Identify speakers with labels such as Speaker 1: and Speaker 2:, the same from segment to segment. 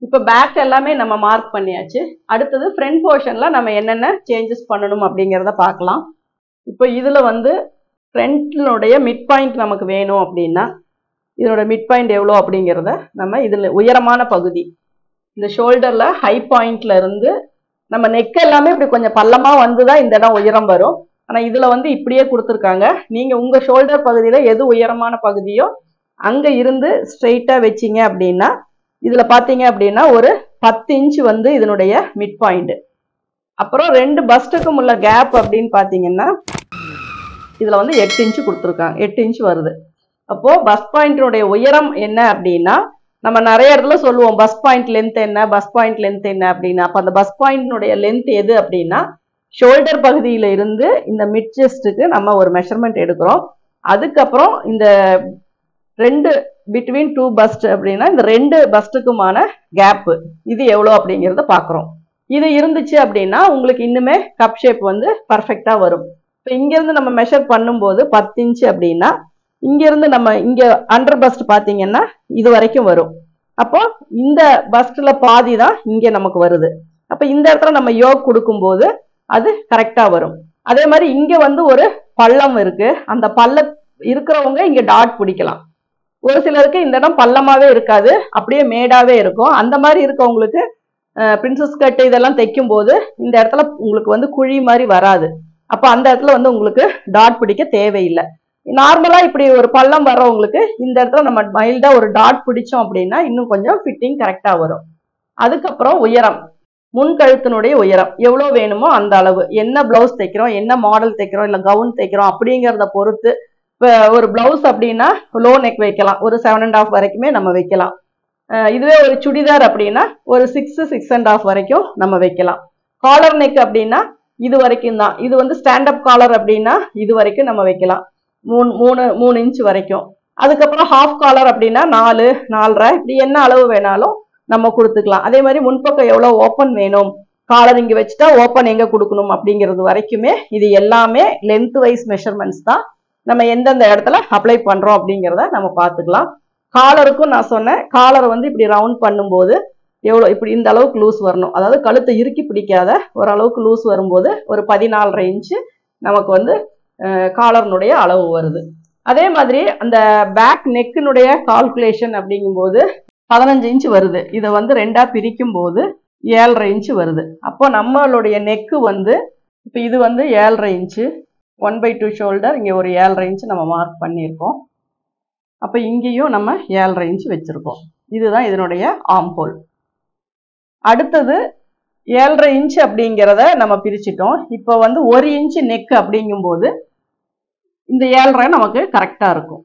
Speaker 1: இப்போ பேக் எல்லாமே நம்ம மார்க் பண்ணியாச்சு அடுத்தது ஃப்ரண்ட் போர்ஷனில் நம்ம என்னென்ன சேஞ்சஸ் பண்ணணும் அப்படிங்கிறத பார்க்கலாம் இப்போ இதில் வந்து ஃப்ரண்ட்னுடைய மிட் பாயிண்ட் நமக்கு வேணும் அப்படின்னா இதனோட மிட் பாயிண்ட் எவ்வளோ அப்படிங்கிறத நம்ம இதில் உயரமான பகுதி இந்த ஷோல்டரில் ஹை பாயிண்ட்ல இருந்து நம்ம நெக் எல்லாமே இப்படி கொஞ்சம் பள்ளமாக வந்து தான் இந்த இடம் உயரம் வரும் ஆனால் இதில் வந்து இப்படியே கொடுத்துருக்காங்க நீங்கள் உங்கள் ஷோல்டர் பகுதியில் எது உயரமான பகுதியோ அங்கே இருந்து ஸ்ட்ரெயிட்டாக வச்சிங்க அப்படின்னா இதில் பார்த்தீங்க அப்படின்னா ஒரு பத்து இன்ச் வந்து இதனுடைய மிட் பாயிண்ட் அப்புறம் ரெண்டு பஸ்ட்டுக்கும் உள்ள கேப் அப்படின்னு பார்த்தீங்கன்னா இதில் வந்து எட்டு இன்ச்சு கொடுத்துருக்காங்க எட்டு இன்ச் வருது அப்போது பஸ் பாயிண்டினுடைய உயரம் என்ன அப்படின்னா நம்ம நிறைய இடத்துல சொல்லுவோம் பஸ் பாயிண்ட் லென்த் என்ன பஸ் பாயிண்ட் லென்த் என்ன அப்படின்னா அப்போ அந்த பஸ் பாயிண்டினுடைய லென்த் எது அப்படின்னா ஷோல்டர் பகுதியில் இருந்து இந்த மிட் செஸ்ட்டுக்கு நம்ம ஒரு மெஷர்மெண்ட் எடுக்கிறோம் அதுக்கப்புறம் இந்த ரெண்டு பிட்வீன் டூ பஸ்ட் அப்படின்னா இந்த ரெண்டு பஸ்ட்டுக்குமான கேப்பு இது எவ்வளோ அப்படிங்கிறத பார்க்குறோம் இது இருந்துச்சு அப்படின்னா உங்களுக்கு இன்னுமே கப் ஷேப் வந்து பர்ஃபெக்டாக வரும் இப்போ இங்கேருந்து நம்ம மெஷர் பண்ணும்போது பத்து இன்ச்சு அப்படின்னா இங்கேருந்து நம்ம இங்கே அண்டர் பஸ்ட் பார்த்தீங்கன்னா இது வரைக்கும் வரும் அப்போ இந்த பஸ்ட்டில் பாதி தான் இங்கே நமக்கு வருது அப்போ இந்த இடத்துல நம்ம யோக் கொடுக்கும்போது அது கரெக்டாக வரும் அதே மாதிரி இங்கே வந்து ஒரு பள்ளம் இருக்கு அந்த பள்ள இருக்கிறவங்க இங்கே டாட் பிடிக்கலாம் ஒரு சிலருக்கு இந்த இடம் பள்ளமாவே இருக்காது அப்படியே மேடாவே இருக்கும் அந்த மாதிரி இருக்கவங்களுக்கு பிரின்சஸ் கட்டு இதெல்லாம் தைக்கும் போது இந்த இடத்துல உங்களுக்கு வந்து குழி மாதிரி வராது அப்போ அந்த இடத்துல வந்து உங்களுக்கு டாட் பிடிக்க தேவையில்லை நார்மலாக இப்படி ஒரு பள்ளம் வர்றவங்களுக்கு இந்த இடத்துல நம்ம மைல்டாக ஒரு டாட் பிடிச்சோம் அப்படின்னா இன்னும் கொஞ்சம் ஃபிட்டிங் கரெக்டாக வரும் அதுக்கப்புறம் உயரம் முன்கழுத்தினுடைய உயரம் எவ்வளோ வேணுமோ அந்த அளவு என்ன பிளவுஸ் தைக்கிறோம் என்ன மாடல் தைக்கிறோம் இல்லை கவுன் தைக்கிறோம் அப்படிங்கிறத பொறுத்து இப்போ ஒரு பிளவுஸ் அப்படின்னா லோ நெக் வைக்கலாம் ஒரு செவன் அண்ட் ஆஃப் வரைக்குமே நம்ம வைக்கலாம் இதுவே ஒரு சுடிதார் அப்படின்னா ஒரு சிக்ஸ் சிக்ஸ் அண்ட் ஆஃப் வரைக்கும் நம்ம வைக்கலாம் காலர் நெக் அப்படின்னா இது வரைக்கும் தான் இது வந்து ஸ்டாண்டப் காலர் அப்படின்னா இது வரைக்கும் நம்ம வைக்கலாம் மூணு மூணு மூணு இன்ச் வரைக்கும் அதுக்கப்புறம் ஹாஃப் காலர் அப்படின்னா நாலு நாலரை இப்படி என்ன அளவு வேணாலும் நம்ம கொடுத்துக்கலாம் அதே மாதிரி முன்பக்கம் எவ்வளோ ஓப்பன் வேணும் காலர் இங்கே வச்சுட்டா ஓப்பன் எங்கே கொடுக்கணும் அப்படிங்கிறது வரைக்குமே இது எல்லாமே லென்த் வைஸ் மெஷர்மெண்ட்ஸ் தான் நம்ம எந்தெந்த இடத்துல அப்ளை பண்ணுறோம் அப்படிங்கிறத நம்ம பார்த்துக்கலாம் காலருக்கும் நான் சொன்னேன் காலரை வந்து இப்படி ரவுண்ட் பண்ணும்போது எவ்வளோ இப்படி இந்த அளவுக்கு லூஸ் வரணும் அதாவது கழுத்தை இறுக்கி பிடிக்காத ஓரளவுக்கு லூஸ் வரும்போது ஒரு பதினாலரை இன்ச்சு நமக்கு வந்து காலர்னுடைய அளவு வருது அதே மாதிரி அந்த பேக் நெக்கினுடைய கால்குலேஷன் அப்படிங்கும்போது பதினஞ்சு இன்ச்சு வருது இதை வந்து ரெண்டா பிரிக்கும் போது ஏழரை இன்ச்சு வருது அப்போ நம்மளுடைய நெக்கு வந்து இப்போ இது வந்து ஏழரை inch one by two shoulder இங்கே ஒரு ஏழரை இன்ச்சு நம்ம மார்க் பண்ணியிருக்கோம் அப்போ இங்கேயும் நம்ம ஏழரை இன்ச்சு வச்சுருக்கோம் இதுதான் இதனுடைய ஆம் ஹோல் அடுத்தது ஏழரை இன்ச் அப்படிங்கிறத நம்ம பிரிச்சிட்டோம் இப்போ வந்து ஒரு இன்ச்சு நெக் அப்படிங்கும்போது இந்த ஏழரை நமக்கு கரெக்டாக இருக்கும்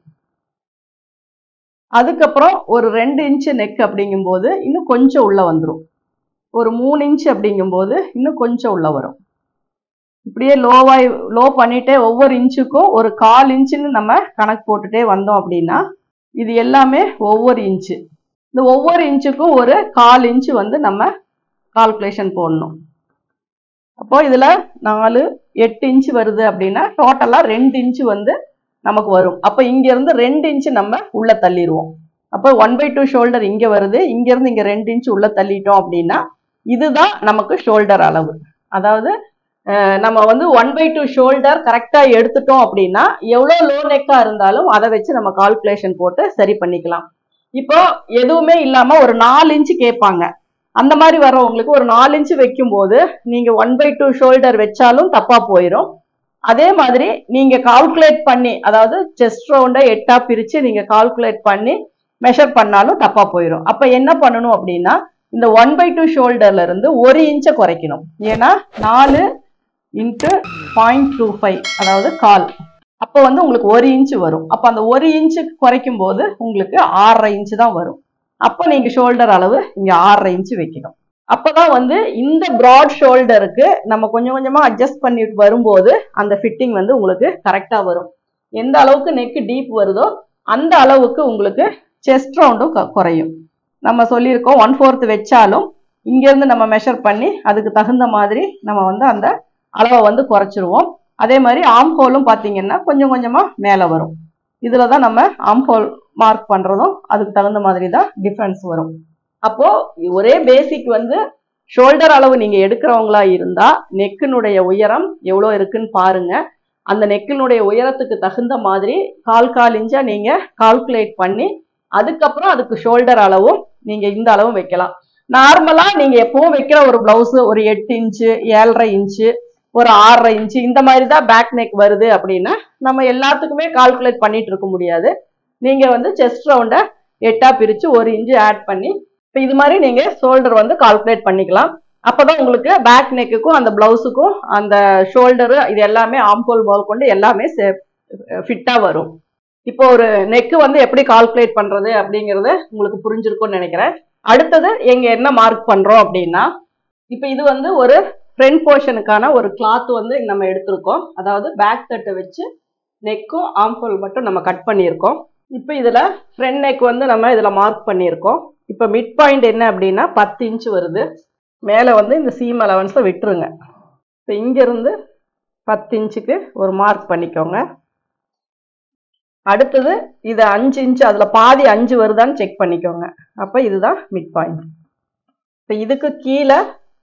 Speaker 1: அதுக்கப்புறம் ஒரு ரெண்டு இன்ச்சு நெக் அப்படிங்கும்போது இன்னும் கொஞ்சம் உள்ள வந்துடும் ஒரு மூணு இன்ச் அப்படிங்கும்போது இன்னும் கொஞ்சம் உள்ள வரும் இப்படியே லோவாய் லோ பண்ணிட்டே ஒவ்வொரு இன்ச்சுக்கும் ஒரு கால் இன்ச்சுன்னு நம்ம கணக்கு போட்டுட்டே வந்தோம் அப்படின்னா இது எல்லாமே ஒவ்வொரு இன்ச்சு இந்த ஒவ்வொரு இன்ச்சுக்கும் ஒரு கால் இன்ச்சு வந்து நம்ம கால்குலேஷன் போடணும் அப்போ இதில் நாலு எட்டு இன்ச்சு வருது அப்படின்னா டோட்டலாக ரெண்டு இன்ச்சு வந்து நமக்கு வரும் அப்போ இங்கேருந்து ரெண்டு இன்ச்சு நம்ம உள்ளே தள்ளிடுவோம் அப்போ ஒன் பை டூ ஷோல்டர் இங்கே வருது இங்கேருந்து இங்கே ரெண்டு இன்ச்சு உள்ளே தள்ளிட்டோம் அப்படின்னா இதுதான் நமக்கு ஷோல்டர் அளவு அதாவது நம்ம வந்து ஒன் பை டூ ஷோல்டர் கரெக்டாக எடுத்துட்டோம் அப்படின்னா எவ்வளோ லோ நெக்காக இருந்தாலும் அதை வச்சு நம்ம கால்குலேஷன் போட்டு சரி பண்ணிக்கலாம் இப்போ எதுவுமே இல்லாமல் ஒரு நாலு இன்ச்சு கேட்பாங்க அந்த மாதிரி வர்றவங்களுக்கு ஒரு நாலு இன்ச்சு வைக்கும்போது நீங்கள் ஒன் பை டூ ஷோல்டர் வச்சாலும் தப்பாக போயிடும் அதே மாதிரி நீங்கள் கால்குலேட் பண்ணி அதாவது செஸ்ட் ரவுண்டை எட்டாக பிரித்து நீங்கள் கால்குலேட் பண்ணி மெஷர் பண்ணாலும் தப்பாக போயிடும் அப்போ என்ன பண்ணணும் அப்படின்னா இந்த ஒன் பை டூ ஷோல்டர்ல இருந்து ஒரு இன்ச்சை குறைக்கணும் ஏன்னா நாலு இன்ட்டு பாயிண்ட் டூ ஃபைவ் அதாவது கால் அப்போ வந்து உங்களுக்கு ஒரு இன்ச்சு வரும் அப்போ அந்த ஒரு இன்ச்சு குறைக்கும் போது உங்களுக்கு ஆறரை இன்ச்சு தான் வரும் அப்போ நீங்கள் ஷோல்டர் அளவு இங்கே ஆறரை இன்ச்சு வைக்கணும் அப்போதான் வந்து இந்த ப்ராட் ஷோல்டருக்கு நம்ம கொஞ்சம் கொஞ்சமாக அட்ஜஸ்ட் பண்ணிட்டு வரும்போது அந்த ஃபிட்டிங் வந்து உங்களுக்கு கரெக்டாக வரும் எந்த அளவுக்கு நெக்கு டீப் வருதோ அந்த அளவுக்கு உங்களுக்கு செஸ்ட் ரவுண்டும் குறையும் நம்ம சொல்லியிருக்கோம் ஒன் ஃபோர்த் வச்சாலும் இங்கேருந்து நம்ம மெஷர் பண்ணி அதுக்கு தகுந்த மாதிரி நம்ம வந்து அந்த அளவை வந்து குறைச்சிருவோம் அதே மாதிரி ஆம் ஹோலும் பார்த்தீங்கன்னா கொஞ்சம் கொஞ்சமாக மேலே வரும் இதில் தான் நம்ம ஆம் ஹோல் மார்க் பண்ணுறதும் அதுக்கு தகுந்த மாதிரி தான் டிஃப்ரென்ஸ் வரும் அப்போ ஒரே பேசிக் வந்து ஷோல்டர் அளவு நீங்க எடுக்கிறவங்களா இருந்தா நெக்கினுடைய உயரம் எவ்வளோ இருக்குன்னு பாருங்க அந்த நெக்கினுடைய உயரத்துக்கு தகுந்த மாதிரி கால் கால் இன்ச்சா நீங்க கால்குலேட் பண்ணி அதுக்கப்புறம் அதுக்கு ஷோல்டர் அளவும் நீங்க இந்த அளவும் வைக்கலாம் நார்மலா நீங்க எப்பவும் வைக்கிற ஒரு பிளவுஸ் ஒரு எட்டு இன்ச்சு ஏழரை இன்ச்சு ஒரு ஆறரை இன்ச்சு இந்த மாதிரி தான் பேக் நெக் வருது அப்படின்னா நம்ம எல்லாத்துக்குமே கால்குலேட் பண்ணிட்டு இருக்க முடியாது நீங்க வந்து செஸ்ட் ரவுண்டை எட்டா பிரிச்சு ஒரு இன்ச்சு ஆட் பண்ணி இப்போ இது மாதிரி நீங்க ஷோல்டர் வந்து கால்குலேட் பண்ணிக்கலாம் அப்பதான் உங்களுக்கு பேக் நெக்குக்கும் அந்த பிளவுஸுக்கும் அந்த ஷோல்டரு இது எல்லாமே ஆம்போல் முதல் கொண்டு எல்லாமே ஃபிட்டா வரும் இப்போ ஒரு நெக்கு வந்து எப்படி கால்குலேட் பண்றது அப்படிங்கறது உங்களுக்கு புரிஞ்சிருக்கும்னு நினைக்கிறேன் அடுத்தது எங்க என்ன மார்க் பண்றோம் அப்படின்னா இப்போ இது வந்து ஒரு ஃப்ரண்ட் போர்ஷனுக்கான ஒரு கிளாத் வந்து நம்ம எடுத்திருக்கோம் அதாவது பேக் தட்டை வச்சு நெக்கும் ஆம்ஹோல் மட்டும் நம்ம கட் பண்ணியிருக்கோம் இப்போ இதுல ஃப்ரண்ட் நெக் வந்து நம்ம இதுல மார்க் பண்ணியிருக்கோம் இப்போ மிட் பாயிண்ட் என்ன அப்படின்னா பத்து இன்ச் வருது மேலே வந்து இந்த சீம் அலவன்ஸை விட்டுருங்க இப்போ இங்கேருந்து பத்து இன்ச்சுக்கு ஒரு மார்க் பண்ணிக்கோங்க அடுத்தது இது அஞ்சு இன்ச்சு அதில் பாதி அஞ்சு வருதான்னு செக் பண்ணிக்கோங்க அப்போ இதுதான் மிட் பாயிண்ட் இப்போ இதுக்கு கீழே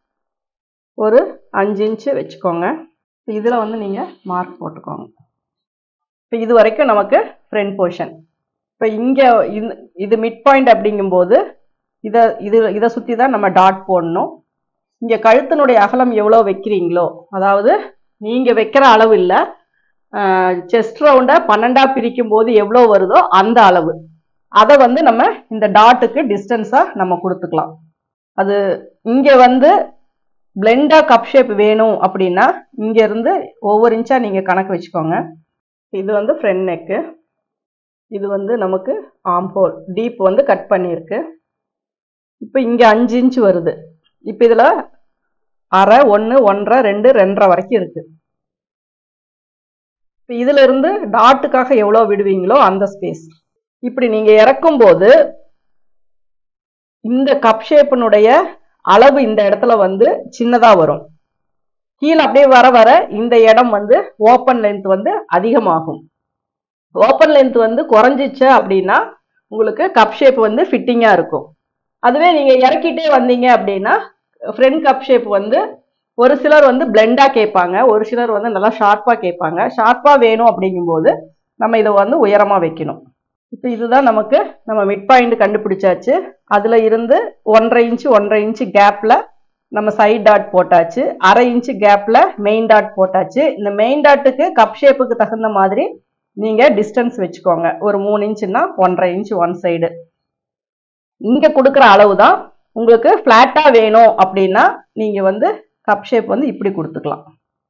Speaker 1: ஒரு அஞ்சு இன்ச்சு வச்சுக்கோங்க இப்போ இதில் வந்து நீங்கள் மார்க் போட்டுக்கோங்க இப்போ இது வரைக்கும் நமக்கு ஃப்ரண்ட் போர்ஷன் இப்போ இங்கே இது மிட் பாயிண்ட் அப்படிங்கும்போது இதை இது இதை சுற்றி தான் நம்ம டாட் போடணும் இங்கே கழுத்தினுடைய அகலம் எவ்வளோ வைக்கிறீங்களோ அதாவது நீங்கள் வைக்கிற அளவு இல்லை செஸ்ட் ரவுண்டை பன்னெண்டாக பிரிக்கும் போது எவ்வளோ வருதோ அந்த அளவு அதை வந்து நம்ம இந்த டாட்டுக்கு டிஸ்டன்ஸாக நம்ம கொடுத்துக்கலாம் அது இங்கே வந்து பிளெண்டாக கப் ஷேப் வேணும் அப்படின்னா இங்கேருந்து ஒவ்வொரு இன்ச்சாக நீங்கள் கணக்கு வச்சுக்கோங்க இது வந்து ஃப்ரண்ட் நெக்கு இது வந்து நமக்கு ஆம்ஹோல் டீப் வந்து கட் பண்ணியிருக்கு இப்போ இங்கே அஞ்சு இன்ச் வருது இப்போ இதில் அரை ஒன்று ஒன்றரை ரெண்டு ரெண்டரை வரைக்கும் இருக்கு இப்போ இதுல இருந்து டாட்டுக்காக எவ்வளோ விடுவீங்களோ அந்த ஸ்பேஸ் இப்படி நீங்க இறக்கும் போது இந்த கப் ஷேப்பினுடைய அளவு இந்த இடத்துல வந்து சின்னதா வரும் கீழே அப்படியே வர வர இந்த இடம் வந்து ஓப்பன் லென்த் வந்து அதிகமாகும் ஓப்பன் லென்த் வந்து குறைஞ்சிச்சு அப்படின்னா உங்களுக்கு கப் ஷேப் வந்து ஃபிட்டிங்காக இருக்கும் அதுவே நீங்கள் இறக்கிட்டே வந்தீங்க அப்படின்னா ஃப்ரண்ட் கப் ஷேப் வந்து ஒரு சிலர் வந்து பிளெண்டாக கேட்பாங்க ஒரு சிலர் வந்து நல்லா ஷார்ப்பாக கேட்பாங்க ஷார்ப்பாக வேணும் அப்படிங்கும்போது நம்ம இதை வந்து உயரமாக வைக்கணும் இப்போ இதுதான் நமக்கு நம்ம மிட் பாயிண்ட் கண்டுபிடிச்சாச்சு அதில் இருந்து ஒன்றரை இன்ச்சு ஒன்றரை இன்ச்சு கேப்பில் நம்ம சைட் டாட் போட்டாச்சு அரை இன்ச்சு கேப்பில் மெயின் டாட் போட்டாச்சு இந்த மெயின் டாட்டுக்கு கப் ஷேப்புக்கு தகுந்த மாதிரி நீங்கள் டிஸ்டன்ஸ் வச்சுக்கோங்க ஒரு மூணு இன்ச்சுன்னா ஒன்றரை இன்ச்சு ஒன் சைடு இங்கே கொடுக்குற அளவு தான் உங்களுக்கு ஃப்ளாட்டாக வேணும் அப்படின்னா நீங்கள் வந்து கப் ஷேப் வந்து இப்படி கொடுத்துக்கலாம்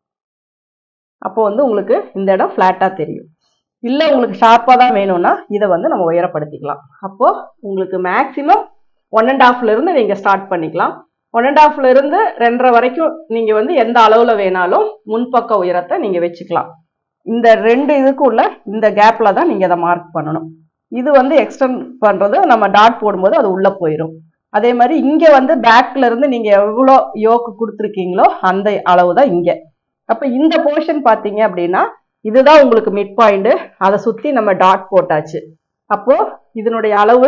Speaker 1: அப்போ வந்து உங்களுக்கு இந்த இடம் ஃப்ளாட்டாக தெரியும் இல்லை உங்களுக்கு ஷார்ப்பாக தான் வேணும்னா இதை வந்து நம்ம உயரப்படுத்திக்கலாம் அப்போது உங்களுக்கு மேக்ஸிமம் ஒன் அண்ட் ஹாஃப்ல இருந்து நீங்கள் ஸ்டார்ட் பண்ணிக்கலாம் ஒன் அண்ட் ஹாஃப்ல இருந்து ரெண்டரை வரைக்கும் நீங்கள் வந்து எந்த அளவில் வேணாலும் முன்பக்க உயரத்தை நீங்கள் வச்சுக்கலாம் இந்த ரெண்டு இதுக்குள்ள இந்த கேப்பில் தான் நீங்கள் அதை மார்க் பண்ணணும் இது வந்து எக்ஸ்டெண்ட் பண்ணுறது நம்ம டாட் போடும்போது அது உள்ளே போயிடும் அதே மாதிரி இங்கே வந்து பேக்ல இருந்து நீங்கள் எவ்வளோ யோக்கு கொடுத்துருக்கீங்களோ அந்த அளவு தான் இங்கே அப்போ இந்த போர்ஷன் பார்த்தீங்க அப்படின்னா இதுதான் உங்களுக்கு மிட் பாயிண்ட் அதை சுற்றி நம்ம டாட் போட்டாச்சு அப்போ இதனுடைய அளவு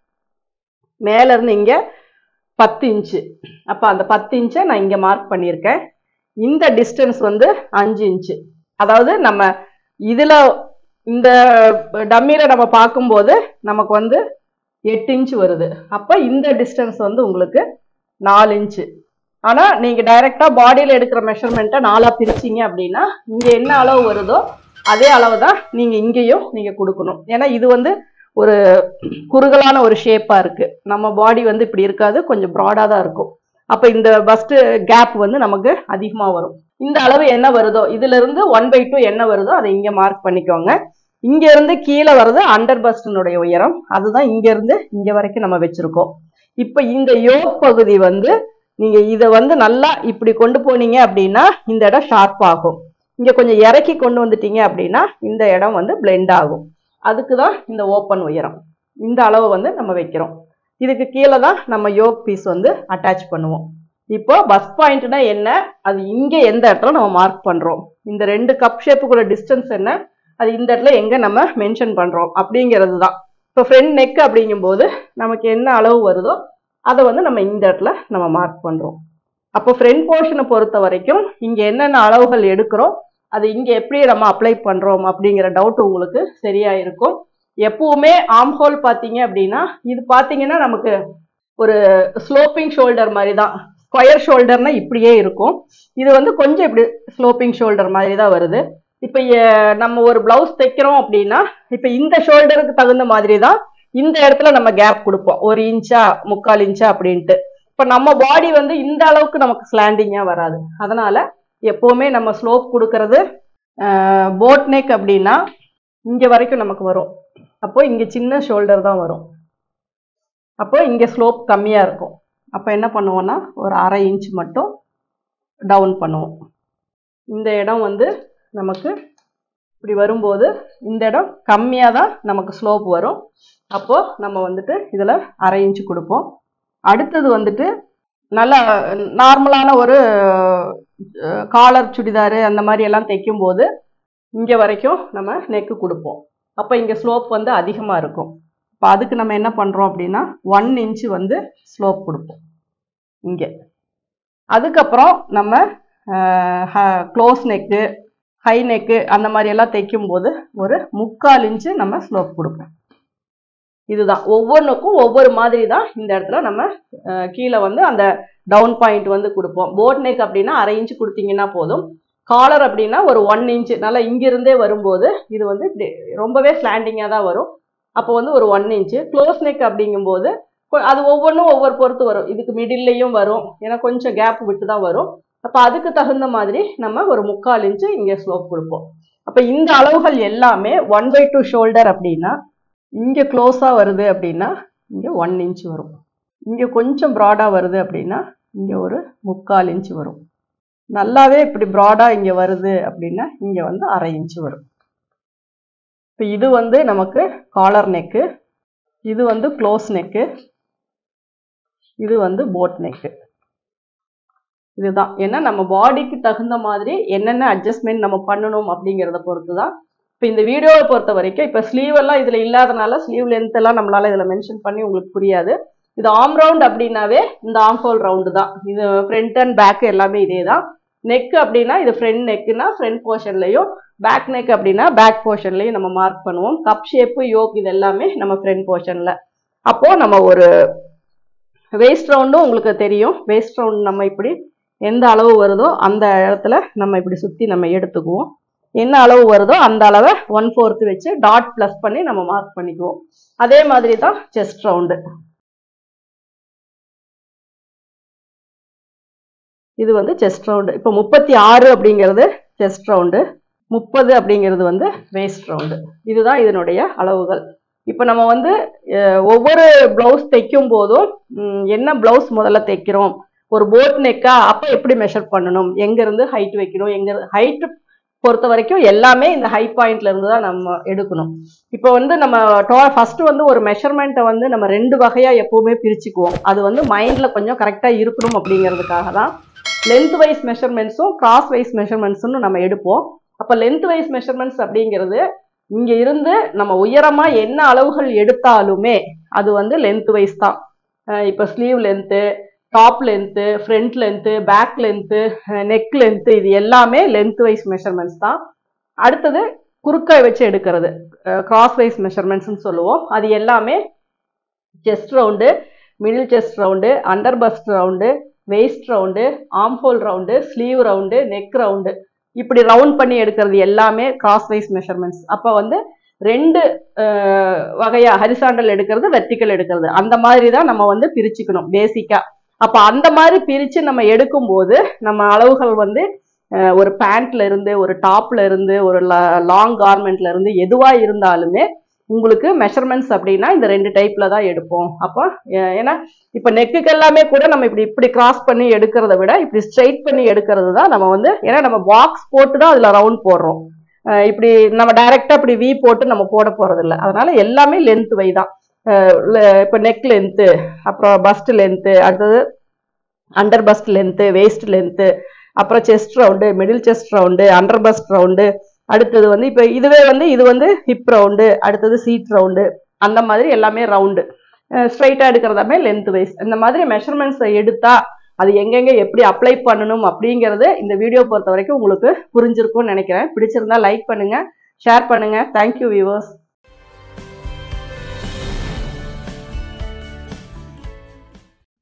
Speaker 1: மேல இருந்து இங்கே பத்து இன்ச்சு அப்போ அந்த பத்து இன்ச்சை நான் இங்கே மார்க் பண்ணியிருக்கேன் இந்த டிஸ்டன்ஸ் வந்து அஞ்சு இன்ச்சு அதாவது நம்ம இதில் இந்த டம்மியில் நம்ம பார்க்கும்போது நமக்கு வந்து எட்டு இன்ச்சு வருது அப்போ இந்த டிஸ்டன்ஸ் வந்து உங்களுக்கு நாலு இன்ச்சு ஆனால் நீங்கள் டைரெக்டாக பாடியில் எடுக்கிற மெஷர்மெண்ட்டை நாலாக பிரிச்சிங்க அப்படின்னா இங்கே என்ன அளவு வருதோ அதே அளவு தான் நீங்கள் இங்கேயும் நீங்கள் கொடுக்கணும் ஏன்னா இது வந்து ஒரு குறுகலான ஒரு ஷேப்பாக இருக்குது நம்ம பாடி வந்து இப்படி இருக்காது கொஞ்சம் ப்ராடாக தான் இருக்கும் அப்போ இந்த பஸ்ட்டு கேப் வந்து நமக்கு அதிகமாக வரும் இந்த அளவு என்ன வருதோ இதிலிருந்து ஒன் பை டூ என்ன வருதோ அதை இங்கே மார்க் பண்ணிக்கோங்க இங்க இருந்து கீழே வர்றது அண்டர் பஸ்டினுடைய உயரம் அதுதான் இங்க இருந்து இங்க வரைக்கும் நம்ம வச்சிருக்கோம் இப்போ இந்த யோக் பகுதி வந்து நீங்க இதை வந்து நல்லா இப்படி கொண்டு போனீங்க அப்படின்னா இந்த இடம் ஷார்ப் ஆகும் இங்க கொஞ்சம் இறக்கி கொண்டு வந்துட்டீங்க அப்படின்னா இந்த இடம் வந்து பிளெண்ட் ஆகும் அதுக்கு தான் இந்த ஓப்பன் உயரம் இந்த அளவு வந்து நம்ம வைக்கிறோம் இதுக்கு கீழே தான் நம்ம யோக் பீஸ் வந்து அட்டாச் பண்ணுவோம் இப்போ பஸ் பாயிண்ட்னா என்ன அது இங்கே எந்த இடத்துல நம்ம மார்க் பண்றோம் இந்த ரெண்டு கப் ஷேப்புக்குள்ள டிஸ்டன்ஸ் என்ன அது இந்த இடத்துல எங்க நம்ம மென்ஷன் பண்றோம் அப்படிங்கிறது தான் இப்போ ஃப்ரண்ட் நெக் அப்படிங்கும்போது நமக்கு என்ன அளவு வருதோ அதை வந்து நம்ம இந்த இடத்துல நம்ம மார்க் பண்றோம் அப்போ ஃப்ரண்ட் போர்ஷனை பொறுத்த வரைக்கும் இங்க என்னென்ன அளவுகள் எடுக்கிறோம் அது இங்க எப்படி நம்ம அப்ளை பண்றோம் அப்படிங்கிற டவுட் உங்களுக்கு சரியா இருக்கும் எப்பவுமே ஆம் ஹோல் பார்த்தீங்க அப்படின்னா இது பார்த்தீங்கன்னா நமக்கு ஒரு ஸ்லோப்பிங் ஷோல்டர் மாதிரி தான் ஸ்கொயர் ஷோல்டர்னா இப்படியே இருக்கும் இது வந்து கொஞ்சம் இப்படி ஸ்லோப்பிங் ஷோல்டர் மாதிரி தான் வருது இப்போ நம்ம ஒரு பிளவுஸ் தைக்கிறோம் அப்படின்னா இப்போ இந்த ஷோல்டருக்கு தகுந்த மாதிரி தான் இந்த இடத்துல நம்ம கேப் கொடுப்போம் ஒரு இன்ச்சா முக்கால் இன்ச்சா அப்படின்ட்டு இப்போ நம்ம பாடி வந்து இந்த அளவுக்கு நமக்கு ஸ்லாண்டிங்காக வராது அதனால எப்போவுமே நம்ம ஸ்லோப் கொடுக்கறது போட் நெக் அப்படின்னா இங்கே வரைக்கும் நமக்கு வரும் அப்போ இங்கே சின்ன ஷோல்டர் தான் வரும் அப்போ இங்கே ஸ்லோப் கம்மியாக இருக்கும் அப்போ என்ன பண்ணுவோம்னா ஒரு அரை இன்ச் மட்டும் டவுன் பண்ணுவோம் இந்த இடம் வந்து நமக்கு இப்படி வரும்போது இந்த இடம் கம்மியாக தான் நமக்கு ஸ்லோப் வரும் அப்போ நம்ம வந்துட்டு இதில் அரை இன்ச்சு கொடுப்போம் அடுத்தது வந்துட்டு நல்ல நார்மலான ஒரு காலர் சுடிதாரு அந்த மாதிரி எல்லாம் தைக்கும் போது இங்கே வரைக்கும் நம்ம நெக்கு கொடுப்போம் அப்போ இங்கே ஸ்லோப் வந்து அதிகமாக இருக்கும் இப்போ அதுக்கு நம்ம என்ன பண்ணுறோம் அப்படின்னா ஒன் இன்ச்சு வந்து ஸ்லோப் கொடுப்போம் இங்கே அதுக்கப்புறம் நம்ம க்ளோஸ் நெக்கு ஹை நெக்கு அந்த மாதிரி எல்லாம் தைக்கும் போது ஒரு முக்கால் இன்ச்சு நம்ம ஸ்லோப் கொடுப்போம் இதுதான் ஒவ்வொன்றுக்கும் ஒவ்வொரு மாதிரி தான் இந்த இடத்துல நம்ம அஹ், கீழே வந்து அந்த டவுன் பாயிண்ட் வந்து கொடுப்போம் போட் நெக் அப்படின்னா அரை இன்ச் கொடுத்தீங்கன்னா போதும் காலர் அப்படின்னா ஒரு ஒன் இன்ச் நல்லா இங்கிருந்தே வரும்போது இது வந்து இப்படி ரொம்பவே ஸ்லாண்டிங்காக தான் வரும் அப்போ வந்து ஒரு ஒன் இன்ச்சு க்ளோஸ் நெக் அப்படிங்கும்போது கொ- அது ஒவ்வொன்றும் ஒவ்வொரு பொறுத்து வரும் இதுக்கு மிடில்லையும் வரும் ஏன்னா கொஞ்சம் கேப் விட்டு தான் வரும் அப்போ அதுக்கு தகுந்த மாதிரி நம்ம ஒரு முக்கால் இன்ச்சு இங்கே ஸ்லோப் கொடுப்போம் அப்போ இந்த அளவுகள் எல்லாமே ஒன் பை டூ ஷோல்டர் அப்படின்னா இங்கே க்ளோஸாக வருது அப்படின்னா இங்கே ஒன் இன்ச் வரும் இங்கே கொஞ்சம் ப்ராடாக வருது அப்படின்னா இங்கே ஒரு முக்கால் இன்ச் வரும் நல்லாவே இப்படி ப்ராடாக இங்கே வருது அப்படின்னா இங்கே வந்து அரை இன்ச் வரும் இப்போ இது வந்து நமக்கு காலர் நெக்கு இது வந்து க்ளோஸ் நெக்கு இது வந்து போட் நெக்கு இதுதான் ஏன்னா நம்ம பாடிக்கு தகுந்த மாதிரி என்னென்ன அட்ஜஸ்ட்மெண்ட் நம்ம பண்ணணும் அப்படிங்கிறத பொறுத்து தான் இப்போ இந்த வீடியோவை பொறுத்த வரைக்கும் இப்போ ஸ்லீவ் எல்லாம் இதில் இல்லாதனால ஸ்லீவ் லென்த் எல்லாம் நம்மளால இதில் மென்ஷன் பண்ணி உங்களுக்கு புரியாது இது ஆம் ரவுண்ட் அப்படின்னாவே இந்த ஆம் ஹோல் ரவுண்டு தான் இது ஃப்ரண்ட் அண்ட் பேக் எல்லாமே இதே தான் நெக் அப்படின்னா இது ஃப்ரண்ட் நெக்குனா ஃப்ரண்ட் போர்ஷன்லையும் பேக் நெக் அப்படின்னா பேக் போர்ஷன்லையும் நம்ம மார்க் பண்ணுவோம் கப் ஷேப்பு யோக் இது எல்லாமே நம்ம ஃப்ரண்ட் போர்ஷனில் அப்போது நம்ம ஒரு வேஸ்ட் ரவுண்டும் உங்களுக்கு தெரியும் வேஸ்ட் ரவுண்ட் நம்ம இப்படி எந்த அளவு வருதோ அந்த இடத்துல நம்ம இப்படி சுற்றி நம்ம எடுத்துக்குவோம் என்ன அளவு வருதோ அந்த அளவை ஒன் ஃபோர்த் வச்சு டாட் ப்ளஸ் பண்ணி நம்ம மார்க் பண்ணிக்குவோம் அதே மாதிரி தான் செஸ்ட் ரவுண்டு இது வந்து செஸ்ட் ரவுண்டு இப்போ முப்பத்தி ஆறு அப்படிங்கிறது செஸ்ட் ரவுண்டு முப்பது அப்படிங்கிறது வந்து வேஸ்ட் ரவுண்டு இதுதான் இதனுடைய அளவுகள் இப்போ நம்ம வந்து அஹ், ஒவ்வொரு ப்ளவுஸ் தைக்கும் போதும் ம், என்ன ப்ளவுஸ் முதல்ல தைக்கிறோம் ஒரு போட் நெக்கா அப்போ எப்படி மெஷர் பண்ணணும் எங்கேருந்து ஹைட் வைக்கணும் எங்க ஹைட் பொறுத்த வரைக்கும் எல்லாமே இந்த ஹை பாயிண்ட்ல இருந்து தான் நம்ம எடுக்கணும் இப்போ வந்து நம்ம டோ ஃபர்ஸ்ட் வந்து ஒரு மெஷர்மெண்ட்டை வந்து நம்ம ரெண்டு வகையா எப்பவுமே பிரிச்சுக்குவோம் அது வந்து மைண்ட்ல கொஞ்சம் கரெக்டா இருக்கணும் அப்படிங்கிறதுக்காக தான் லென்த் வைஸ் மெஷர்மெண்ட்ஸும் கிராஸ் வைஸ் மெஷர்மெண்ட்ஸ்னு நம்ம எடுப்போம் அப்போ லென்த் வைஸ் மெஷர்மெண்ட்ஸ் அப்படிங்கிறது இங்க இருந்து நம்ம உயரமா என்ன அளவுகள் எடுத்தாலுமே அது வந்து லென்த் வைஸ் தான் அஹ் இப்போ sleeve length top length front length back length neck length இது எல்லாமே லென்த் வைஸ் மெஷர்மெண்ட்ஸ் தான் அடுத்தது குறுக்கை வச்சு எடுக்கிறது கிராஸ் வைஸ் மெஷர்மெண்ட்ஸ்னு சொல்லுவோம் அது எல்லாமே chest round middle chest round under bust round waist round armhole round sleeve round neck round இப்படி ரவுண்ட் பண்ணி எடுக்கிறது எல்லாமே கிராஸ் வைஸ் மெஷர்மெண்ட்ஸ் அப்போ வந்து ரெண்டு அஹ், வகையா ஹரிசாண்டல் எடுக்கிறது வெர்டிக்கல் எடுக்கிறது அந்த மாதிரி தான் நம்ம வந்து பிரிச்சுக்கணும் பேசிக்கா அப்போ அந்த மாதிரி பிரித்து நம்ம எடுக்கும்போது நம்ம அளவுகள் வந்து அஹ், ஒரு பேண்ட்ல இருந்து ஒரு டாப்ல இருந்து ஒரு லாங் கார்மெண்ட்ல இருந்து எதுவா இருந்தாலுமே உங்களுக்கு மெஷர்மெண்ட்ஸ் அப்படின்னா இந்த ரெண்டு டைப்ல தான் எடுப்போம் அப்போ அஹ், ஏன்னா இப்போ நெக்குக்கு எல்லாமே கூட நம்ம இப்படி இப்படி கிராஸ் பண்ணி எடுக்கிறத விட இப்படி ஸ்ட்ரைட் பண்ணி எடுக்கிறது தான் நம்ம வந்து ஏன்னா நம்ம பாக்ஸ் போட்டு தான் அதில் ரவுண்ட் போடுறோம் அஹ் இப்படி நம்ம டைரெக்டாக இப்படி வி போட்டு நம்ம போட போறது இல்ல அதனால எல்லாமே லென்த் வை தான் இப்போ நெக் லென்த்து அப்புறம் பஸ்ட் லென்த்து அடுத்தது under bust length waist length அப்புறம் chest round middle chest round under bust round அடுத்தது வந்து இப்போ இதுவே வந்து இது வந்து ஹிப் ரவுண்டு அடுத்தது சீட் ரவுண்டு அந்த மாதிரி எல்லாமே ரவுண்டு ஸ்ட்ரைட்டாக எடுக்கிறதாமே லென்த் வைஸ் இந்த மாதிரி மெஷர்மெண்ட்ஸை எடுத்தா அது எங்கெங்க எப்படி அப்ளை பண்ணணும் அப்படிங்கிறது இந்த வீடியோ பொறுத்த வரைக்கும் உங்களுக்கு புரிஞ்சிருக்கும்னு நினைக்கிறேன் பிடிச்சிருந்தா லைக் பண்ணுங்க ஷேர் பண்ணுங்க தேங்க்யூ வியூவர்ஸ்